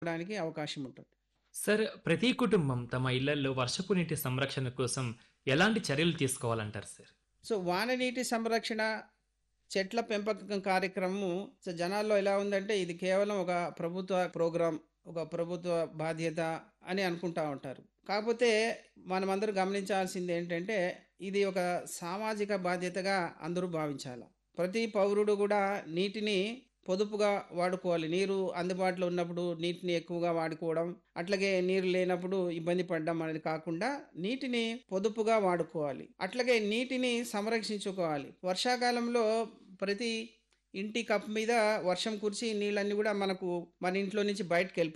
డానికి అవకాశం ఉంటుంది సార్ ప్రతి కుటుంబం తమ ఇళ్లలో వర్షపు నీటి సంరక్షణ కోసం ఎలాంటి చర్యలు తీసుకోవాలంటారు సార్ సో వాన నీటి సంరక్షణ చెట్ల పెంపకం కార్యక్రమం సో జనాల్లో ఎలా ఉందంటే ఇది కేవలం ఒక ప్రభుత్వ ప్రోగ్రాం ఒక ప్రభుత్వ బాధ్యత అని అనుకుంటా ఉంటారు కాకపోతే మనమందరూ గమనించాల్సింది ఏంటంటే ఇది ఒక సామాజిక బాధ్యతగా అందరూ భావించాలి ప్రతి పౌరుడు కూడా నీటిని పొదుపుగా వాడుకోవాలి నీరు అందుబాటులో ఉన్నప్పుడు నీటిని ఎక్కువగా వాడుకోవడం అట్లాగే నీరు లేనప్పుడు ఇబ్బంది పడడం అనేది కాకుండా నీటిని పొదుపుగా వాడుకోవాలి అట్లాగే నీటిని సంరక్షించుకోవాలి వర్షాకాలంలో ప్రతి ఇంటి కప్ మీద వర్షం కురిసి నీళ్ళన్నీ కూడా మనకు మన ఇంట్లో నుంచి బయటకు వెళ్ళిపోతాయి